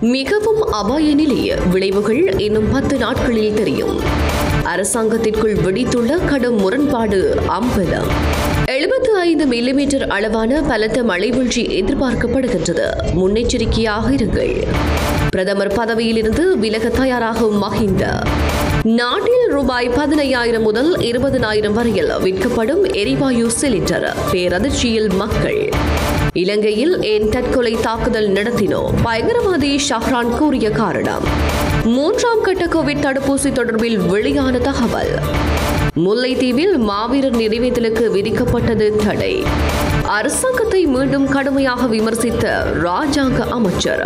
மிகவும் அபாய நிலை விளைவுகள் இன்னும் பத்து நாட்களில் தெரியும் அரசாங்கத்திற்குள் வெடித்துள்ள கடும் முரண்பாடு அம்பலம் எழுபத்து ஐந்து மில்லிமீட்டர் அளவான பலத்த மழை வீழ்ச்சி எதிர்பார்க்கப்படுகின்றது முன்னெச்சரிக்கையாக இருங்கள் பிரதமர் பதவியிலிருந்து விலக தயாராகும் மஹிந்த நாட்டில் ரூபாய் பதினையாயிரம் முதல் இருபதனாயிரம் வரையில் விற்கப்படும் எரிவாயு சிலிண்டர் பேரதிர்ச்சியில் மக்கள் இலங்கையில் ஏன் தற்கொலை தாக்குதல் நடத்தினோ பயங்கரவாதி ஷஹ்ரான் கூறிய காரணம் மூன்றாம் கட்ட கோவிட் தடுப்பூசி தொடர்பில் வெளியான தகவல் முல்லைத்தீவில் மாவீரர் நினைவேந்தலுக்கு விதிக்கப்பட்டது தடை அரசாங்கத்தை மீண்டும் கடுமையாக விமர்சித்த ராஜாங்க அமைச்சர்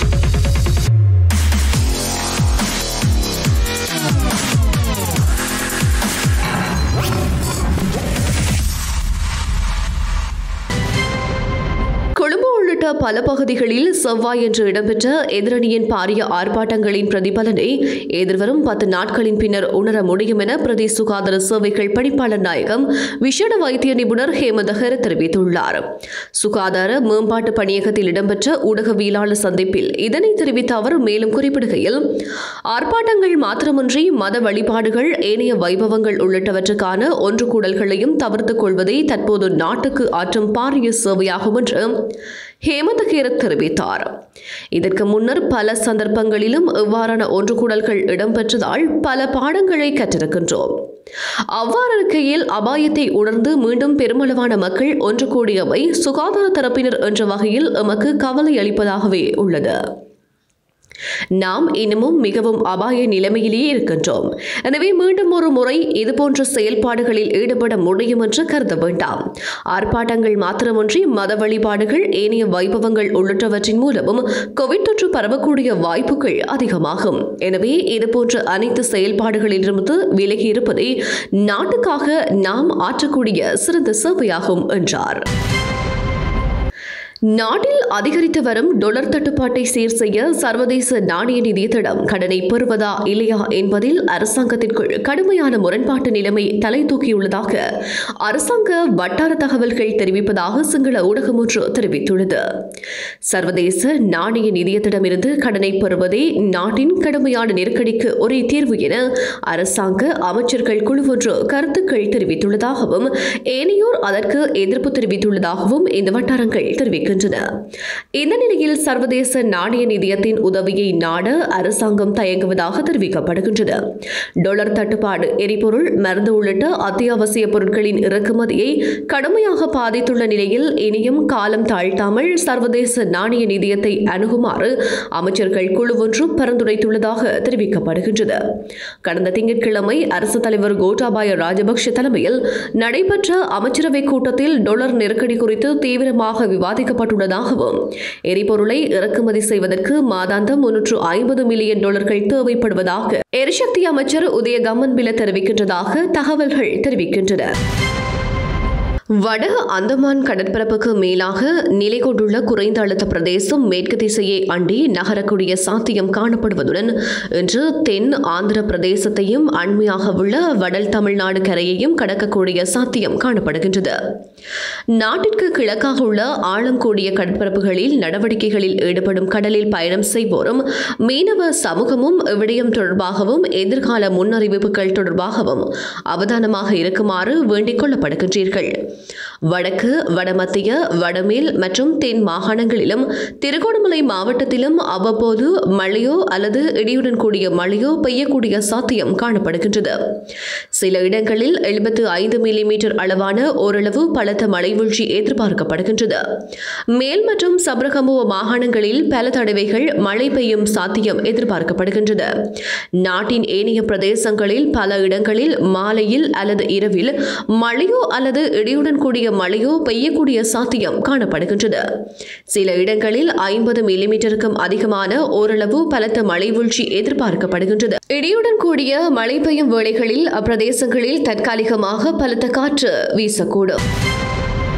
கொழும்பு உள்ளிட்ட பல பகுதிகளில் செவ்வாயன்று இடம்பெற்ற எதிரணியின் பாரிய ஆர்ப்பாட்டங்களின் பிரதிபலனை எதிர்வரும் பத்து நாட்களின் பின்னர் உணர முடியும் என பிரதி சுகாதார சேவைகள் பணிப்பாளர் நாயகம் விசேட வைத்திய நிபுணர் ஹேமந்தகர் தெரிவித்துள்ளார் சுகாதார மேம்பாட்டு பணியகத்தில் இடம்பெற்ற ஊடகவியலாளர் சந்திப்பில் இதனை தெரிவித்த அவர் மேலும் குறிப்பிடுகையில் ஆர்ப்பாட்டங்கள் மாத்திரமின்றி மத வழிபாடுகள் ஏனைய வைபவங்கள் உள்ளிட்டவற்றுக்கான ஒன்று கூடல்களையும் தவிர்த்துக் கொள்வதே தற்போது நாட்டுக்கு ஆற்றும் பாரிய சேவையாகும் என்று ஹேமந்த கேரத் தெரிவித்தார் இதற்கு முன்னர் பல சந்தர்ப்பங்களிலும் இவ்வாறான ஒன்று கூடல்கள் இடம்பெற்றதால் பல பாடங்களை கற்றிருக்கின்றோம் அவ்வாறு இருக்கையில் அபாயத்தை உணர்ந்து மீண்டும் பெருமளவான மக்கள் ஒன்று கூடியவை சுகாதார தரப்பினர் என்ற வகையில் எமக்கு கவலை அளிப்பதாகவே உள்ளது நாம் இன்னமும் மிகவும் அபாய நிலைமையிலேயே இருக்கின்றோம் எனவே மீண்டும் ஒரு முறை இதுபோன்ற செயல்பாடுகளில் ஈடுபட முடியும் என்று கருத வேண்டாம் ஆர்ப்பாட்டங்கள் மாத்திரமின்றி மத வழிபாடுகள் ஏனைய வைபவங்கள் உள்ளிட்டவற்றின் மூலமும் கோவிட் தொற்று பரவக்கூடிய வாய்ப்புகள் அதிகமாகும் எனவே இதுபோன்ற அனைத்து செயல்பாடுகளிலிருந்து விலகி இருப்பதே நாட்டுக்காக நாம் ஆற்றக்கூடிய சிறந்த சேவையாகும் என்றார் நாட்டில் அதிகரித்து வரும் டொலர் தட்டுப்பாட்டை சீர் செய்ய சர்வதேச நாணய நிதியத்திடம் கடனை பெறுவதா இல்லையா என்பதில் அரசாங்கத்திற்குள் கடுமையான முரண்பாட்டு நிலைமை தலை தூக்கியுள்ளதாக அரசாங்க வட்டார தகவல்கள் தெரிவிப்பதாக சிங்கள ஊடகம் ஒன்று தெரிவித்துள்ளது சர்வதேச நாணய நிதியத்திடமிருந்து கடனை பெறுவதே நாட்டின் கடுமையான நெருக்கடிக்கு ஒரே தீர்வு என அரசாங்க அமைச்சர்கள் குழு ஒன்று கருத்துக்கள் தெரிவித்துள்ளதாகவும் ஏனையோர் அதற்கு எதிர்ப்பு தெரிவித்துள்ளதாகவும் இந்த வட்டாரங்கள் தெரிவிக்கின்றன இந்த நிலையில் சர்வதேச நாணய நிதியத்தின் உதவியை நாட அரசாங்கம் தயங்குவதாக தெரிவிக்கப்படுகின்றது டொலர் தட்டுப்பாடு எரிபொருள் மருந்து உள்ளிட்ட அத்தியாவசிய பொருட்களின் இறக்குமதியை கடுமையாக பாதித்துள்ள நிலையில் இனியும் காலம் தாழ்த்தாமல் சர்வதேச நாணய நிதியத்தை அணுகுமாறு அமைச்சர்கள் குழு ஒன்று பரிந்துரைத்துள்ளதாக தெரிவிக்கப்படுகின்றது கடந்த திங்கட்கிழமை அரசு தலைவர் கோட்டாபாய ராஜபக்ஷ தலைமையில் நடைபெற்ற அமைச்சரவை கூட்டத்தில் டொலர் நெருக்கடி குறித்து தீவிரமாக விவாதிக்கப்பட்டுள்ளதாகவும் எரிபொருளை இறக்குமதி செய்வதற்கு மாதாந்தம் முன்னூற்று ஐம்பது மில்லியன் டாலர்கள் தேவைப்படுவதாக எரிசக்தி அமைச்சர் உதய கம்மன்பில தெரிவிக்கின்றதாக தகவல்கள் தெரிவிக்கின்றன வட அந்தமான் கடற்பரப்புக்கு மேலாக நிலை கொண்டுள்ள குறைந்த அழுத்த பிரதேசம் மேற்கு திசையை அண்டி நகரக்கூடிய சாத்தியம் காணப்படுவதுடன் இன்று தென் ஆந்திர பிரதேசத்தையும் அண்மையாக உள்ள வடல் தமிழ்நாடு கரையையும் கடக்கக்கூடிய சாத்தியம் காணப்படுகின்றது நாட்டிற்கு கிழக்காக உள்ள ஆழம் கூடிய கடற்பரப்புகளில் நடவடிக்கைகளில் ஈடுபடும் கடலில் பயணம் செய்வோரும் மீனவ சமூகமும் இவ்விடயம் தொடர்பாகவும் எதிர்கால முன்னறிவிப்புகள் தொடர்பாகவும் அவதானமாக இருக்குமாறு வேண்டிக் கொள்ளப்படுகின்றீர்கள் வடக்கு வடமத்திய வடமேல் மற்றும் தென் மாகாணங்களிலும் திருகோணமலை மாவட்டத்திலும் அவ்வப்போது மழையோ அல்லது இடியுடன் கூடிய மழையோ பெய்யக்கூடிய சாத்தியம் காணப்படுகின்றது சில இடங்களில் எழுபத்து ஐந்து மில்லிமீட்டர் அளவான ஓரளவு பலத்த மழை வீழ்ச்சி எதிர்பார்க்கப்படுகின்றது மேல் மற்றும் சப்ரகமுவ மாகாணங்களில் பல தடவைகள் மழை பெய்யும் சாத்தியம் எதிர்பார்க்கப்படுகின்றது நாட்டின் ஏனைய பிரதேசங்களில் பல இடங்களில் மாலையில் அல்லது இரவில் மழையோ அல்லது இடியுடன் கூடிய மழையோ பெய்யக்கூடிய சாத்தியம் காணப்படுகின்றது சில இடங்களில் ஐம்பது மில்லிமீட்டருக்கும் அதிகமான ஓரளவு பலத்த மழை வீழ்ச்சி எதிர்பார்க்கப்படுகின்றது இடியுடன் கூடிய மழை பெய்யும் வேளைகளில் அப்பிரதேசங்களில் தற்காலிகமாக பலத்த காற்று வீசக்கூடும்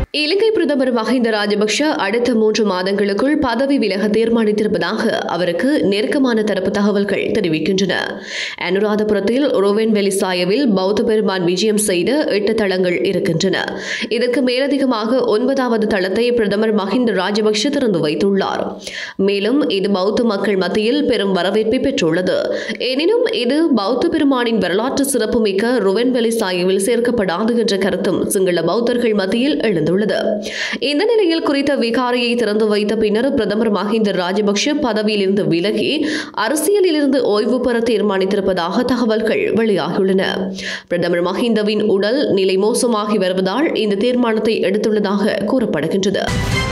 இலங்கை பிரதமர் மஹிந்த ராஜபக்ஷ அடுத்த மூன்று மாதங்களுக்குள் பதவி விலக தீர்மானித்திருப்பதாக அவருக்கு நெருக்கமான தரப்பு தகவல்கள் தெரிவிக்கின்றன அனுராதபுரத்தில் ரோவென் வெலிசாயவில் பௌத்த பெருமான் விஜயம் செய்த எட்டு தளங்கள் இருக்கின்றன இதற்கு மேலதிகமாக ஒன்பதாவது தளத்தை பிரதமர் மஹிந்த ராஜபக்ஷ திறந்து வைத்துள்ளார் மேலும் இது பௌத்த மக்கள் மத்தியில் பெரும் வரவேற்பை பெற்றுள்ளது எனினும் இது பௌத்த பெருமானின் வரலாற்று சிறப்புமிக்க ருவென் வெலிசாயவில் சேர்க்கப்படாது என்ற கருத்தும் சிங்கள பௌத்தர்கள் மத்தியில் எழுந்துள்ளது இந்த நிலையில் குறித்த விகாரையை திறந்து வைத்த பின்னர் பிரதமர் மஹிந்த ராஜபக்ஷ பதவியிலிருந்து விலகி அரசியலிலிருந்து ஓய்வு பெற தீர்மானித்திருப்பதாக தகவல்கள் வெளியாகியுள்ளன பிரதமர் மஹிந்தவின் உடல் நிலை மோசமாகி வருவதால் இந்த தீர்மானத்தை எடுத்துள்ளதாக கூறப்படுகின்றது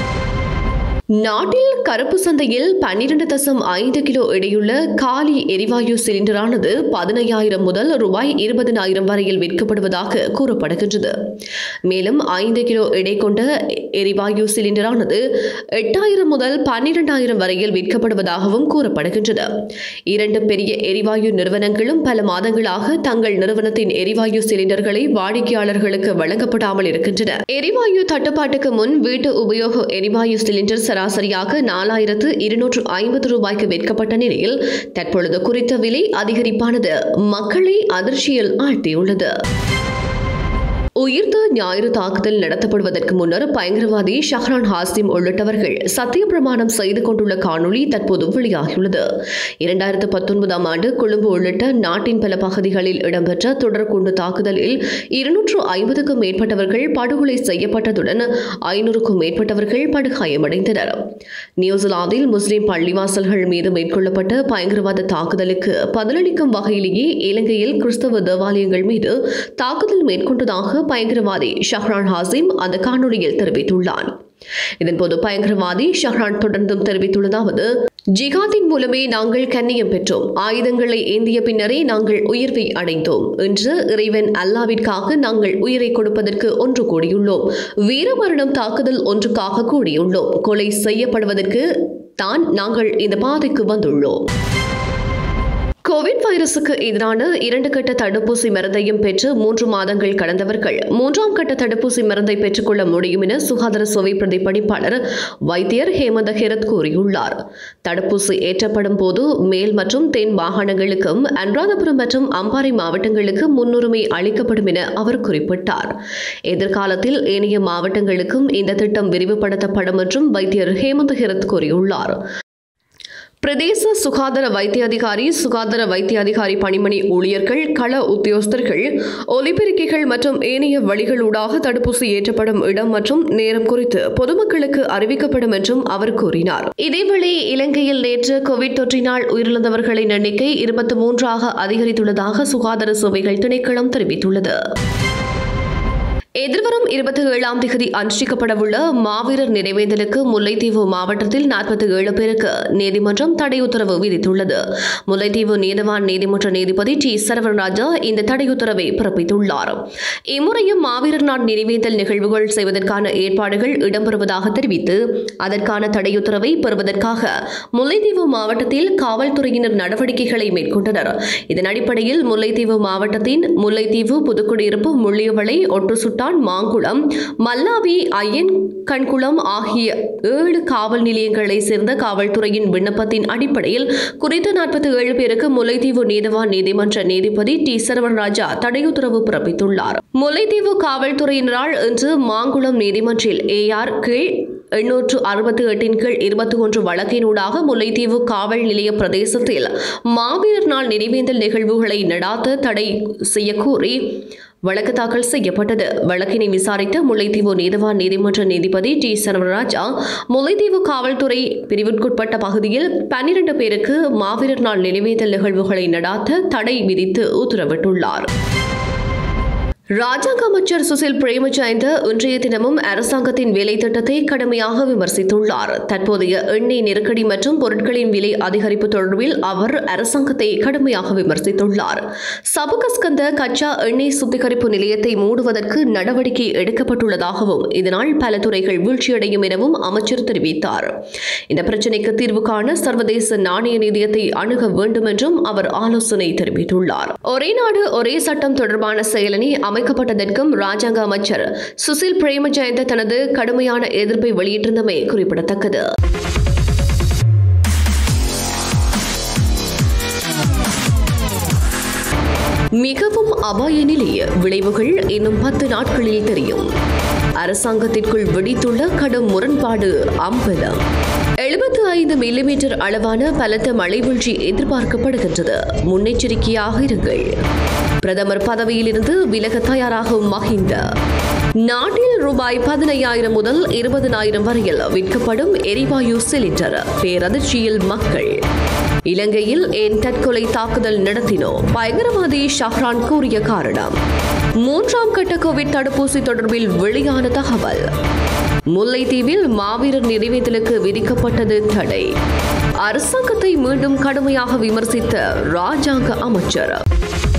நாட்டில் கருப்பு சந்தையில் பன்னிரண்டு தசம் ஐந்து கிலோ எடையுள்ள காலி எரிவாயு சிலிண்டரானது பதினையாயிரம் முதல் ரூபாய் இருபதனாயிரம் வரையில் விற்கப்படுவதாக கூறப்படுகின்றது மேலும் ஐந்து கிலோ எடை கொண்ட எரிவாயு சிலிண்டரானது எட்டாயிரம் முதல் பன்னிரெண்டாயிரம் வரையில் விற்கப்படுவதாகவும் கூறப்படுகின்றது இரண்டு பெரிய எரிவாயு நிறுவனங்களும் பல மாதங்களாக தங்கள் நிறுவனத்தின் எரிவாயு சிலிண்டர்களை வாடிக்கையாளர்களுக்கு வழங்கப்படாமல் இருக்கின்றன எரிவாயு தட்டுப்பாட்டுக்கு முன் வீட்டு உபயோக எரிவாயு சிலிண்டர் சராசரியாக நாலாயிரத்து இருநூற்று ஐம்பது ரூபாய்க்கு விற்கப்பட்ட நிலையில் தற்பொழுது குறித்த விலை அதிகரிப்பானது மக்களை அதிர்ச்சியில் ஆழ்த்தியுள்ளது உயிர்த்த ஞாயிறு தாக்குதல் நடத்தப்படுவதற்கு முன்னர் பயங்கரவாதி ஷஹ்ரான் ஹாசிம் உள்ளிட்டவர்கள் சத்திய பிரமாணம் செய்து கொண்டுள்ள காணொளி தற்போது வெளியாகியுள்ளது இரண்டாயிரத்து பத்தொன்பதாம் ஆண்டு கொழும்பு உள்ளிட்ட நாட்டின் பல பகுதிகளில் இடம்பெற்ற தொடர் குண்டு தாக்குதலில் இருநூற்று ஐம்பதுக்கும் மேற்பட்டவர்கள் படுகொலை செய்யப்பட்டதுடன் ஐநூறுக்கும் மேற்பட்டவர்கள் படுகாயமடைந்தனர் நியூசிலாந்தில் முஸ்லிம் பள்ளிவாசல்கள் மீது மேற்கொள்ளப்பட்ட பயங்கரவாத தாக்குதலுக்கு பதிலளிக்கும் வகையிலேயே இலங்கையில் கிறிஸ்தவ தேவாலயங்கள் மீது தாக்குதல் மேற்கொண்டதாக பயங்கரவாதி ஷஹ்ரான் ஹாசிம் அந்த காணொளியில் தெரிவித்துள்ளான் இதன்போது பயங்கரவாதி ஷஹ்ரான் தொடர்ந்தும் தெரிவித்துள்ளதாவது ஜிகாத்தின் மூலமே நாங்கள் கண்ணியம் பெற்றோம் ஆயுதங்களை ஏந்திய பின்னரே நாங்கள் உயர்வை அடைந்தோம் என்று இறைவன் அல்லாவிற்காக நாங்கள் உயிரை கொடுப்பதற்கு ஒன்று கூடியுள்ளோம் வீரமரணம் தாக்குதல் ஒன்றுக்காக கூடியுள்ளோம் கொலை செய்யப்படுவதற்கு தான் நாங்கள் இந்த பாதைக்கு வந்துள்ளோம் கோவிட் வைரசுக்கு எதிரான இரண்டு கட்ட தடுப்பூசி மருந்தையும் பெற்று மூன்று மாதங்கள் கடந்தவர்கள் மூன்றாம் கட்ட தடுப்பூசி மருந்தை பெற்றுக்கொள்ள முடியும் என சுகாதார சேவை பிரதிபலிப்பாளர் வைத்தியர் ஹேமந்த ஹெரத் கூறியுள்ளார் தடுப்பூசி ஏற்றப்படும் போது மேல் மற்றும் தென் மாகாணங்களுக்கும் அனுராதபுரம் மற்றும் அம்பாறை மாவட்டங்களுக்கு முன்னுரிமை அளிக்கப்படும் என அவர் குறிப்பிட்டார் எதிர்காலத்தில் ஏனைய மாவட்டங்களுக்கும் இந்த திட்டம் விரிவுபடுத்தப்படும் என்றும் வைத்தியர் ஹேமந்த ஹெரத் கூறியுள்ளார் பிரதேச சுகாதார வைத்திய அதிகாரி சுகாதார வைத்திய அதிகாரி பணிமனை ஊழியர்கள் கள உத்தியோகஸ்தர்கள் ஒலிபெருக்கிகள் மற்றும் ஏனைய வழிகளூடாக தடுப்பூசி ஏற்றப்படும் இடம் மற்றும் நேரம் குறித்து பொதுமக்களுக்கு அறிவிக்கப்படும் என்றும் அவர் கூறினார் இதேவேளை இலங்கையில் நேற்று கோவிட் தொற்றினால் உயிரிழந்தவர்களின் எண்ணிக்கை இருபத்தி மூன்றாக அதிகரித்துள்ளதாக சுகாதார சேவைகள் திணைக்களம் தெரிவித்துள்ளது எதிர்வரும் இருபத்தி ஏழாம் தேதி அனுஷ்டிக்கப்படவுள்ள மாவீரர் நினைவேந்தலுக்கு முல்லைத்தீவு மாவட்டத்தில் நாற்பத்தி ஏழு பேருக்கு நீதிமன்றம் தடை உத்தரவு விதித்துள்ளது முல்லைத்தீவு நீதவான் நீதிமன்ற நீதிபதி டி சரவணராஜா இந்த தடை உத்தரவை பிறப்பித்துள்ளார் இம்முறையும் மாவீரர் நாள் நினைவேந்தல் நிகழ்வுகள் செய்வதற்கான ஏற்பாடுகள் இடம்பெறுவதாக தெரிவித்து அதற்கான தடையுத்தரவை பெறுவதற்காக முல்லைத்தீவு மாவட்டத்தில் காவல்துறையினர் நடவடிக்கைகளை மேற்கொண்டனர் இதன் அடிப்படையில் முல்லைத்தீவு மாவட்டத்தின் முல்லைத்தீவு புதுக்குடியிருப்பு முள்ளியவளை ஒட்டுசுட்டான் மாங்குளம் மல்லாவி ஐயன் கண்குளம் ஆகிய ஏழு காவல் நிலையங்களைச் சேர்ந்த காவல்துறையின் விண்ணப்பத்தின் அடிப்படையில் குறித்த நாற்பத்தி ஏழு பேருக்கு முல்லைத்தீவு நீதவான் நீதிமன்ற நீதிபதி டி சரவணராஜா தடையுத்தரவு பிறப்பித்துள்ளார் முல்லைத்தீவு காவல்துறையினரால் இன்று மாங்குளம் நீதிமன்றில் ஏஆர் கீழ் எண்ணூற்று அறுபத்தி எட்டின் கீழ் இருபத்தி ஒன்று வழக்கினூடாக முல்லைத்தீவு காவல் நிலைய பிரதேசத்தில் மாவீரர் நாள் நினைவேந்தல் நிகழ்வுகளை நடாத்த தடை செய்யக்கோரி வழக்கு தாக்கல் செய்யப்பட்டது வழக்கினை விசாரித்த முல்லைத்தீவு நீதவான் நீதிமன்ற நீதிபதி டி சரவராஜா முல்லைத்தீவு காவல்துறை பிரிவிற்குட்பட்ட பகுதியில் பன்னிரண்டு பேருக்கு மாவீரர் நாள் நினைவேந்தல் நிகழ்வுகளை நடாத்த தடை விதித்து உத்தரவிட்டுள்ளார் ராஜாங்க அமைச்சர் சுசில் பிரேமஜயந்த இன்றைய தினமும் அரசாங்கத்தின் வேலை திட்டத்தை கடுமையாக விமர்சித்துள்ளார் தற்போதைய எண்ணெய் நெருக்கடி மற்றும் பொருட்களின் விலை அதிகரிப்பு தொடர்பில் அவர் அரசாங்கத்தை கடுமையாக விமர்சித்துள்ளார் சபுகஸ்கந்த கச்சா எண்ணெய் சுத்திகரிப்பு நிலையத்தை மூடுவதற்கு நடவடிக்கை எடுக்கப்பட்டுள்ளதாகவும் இதனால் பல துறைகள் வீழ்ச்சியடையும் எனவும் அமைச்சர் தெரிவித்தார் இந்த பிரச்சினைக்கு தீர்வு காண சர்வதேச நாணய நிதியத்தை அணுக வேண்டும் என்றும் அவர் ஆலோசனை தெரிவித்துள்ளார் ஒரே நாடு ஒரே சட்டம் தொடர்பான செயலனை அமைக்கப்பட்டதற்கும் ராஜாங்க அமைச்சர் சுசில் பிரேமஜயந்த தனது கடுமையான எதிர்ப்பை வெளியிட்டிருந்தமை குறிப்பிடத்தக்கது மிகவும் அபாய நிலை விளைவுகள் இன்னும் பத்து நாட்களில் தெரியும் அரசாங்கத்திற்குள் வெடித்துள்ள கடும் முரண்பாடு அம்பலம் எழுபத்து ஐந்து மில்லிமீட்டர் அளவான பலத்த மழை வீழ்ச்சி எதிர்பார்க்கப்படுகின்றது முன்னெச்சரிக்கையாக இருங்கள் பிரதமர் பதவியிலிருந்து விலக தயாராகும் மஹிந்த நாட்டில் ரூபாய் பதினையாயிரம் முதல் இருபதனாயிரம் வரையில் விற்கப்படும் எரிவாயு சிலிண்டர் பேரதிர்ச்சியில் மக்கள் இலங்கையில் ஏன் தற்கொலை தாக்குதல் நடத்தினோ பயங்கரவாதி ஷஹ்ரான் கூறிய காரணம் மூன்றாம் கட்ட கோவிட் தடுப்பூசி தொடர்பில் வெளியான தகவல் முல்லைத்தீவில் மாவீரர் நினைவேந்தலுக்கு விதிக்கப்பட்டது தடை அரசாங்கத்தை மீண்டும் கடுமையாக விமர்சித்த ராஜாங்க அமைச்சர்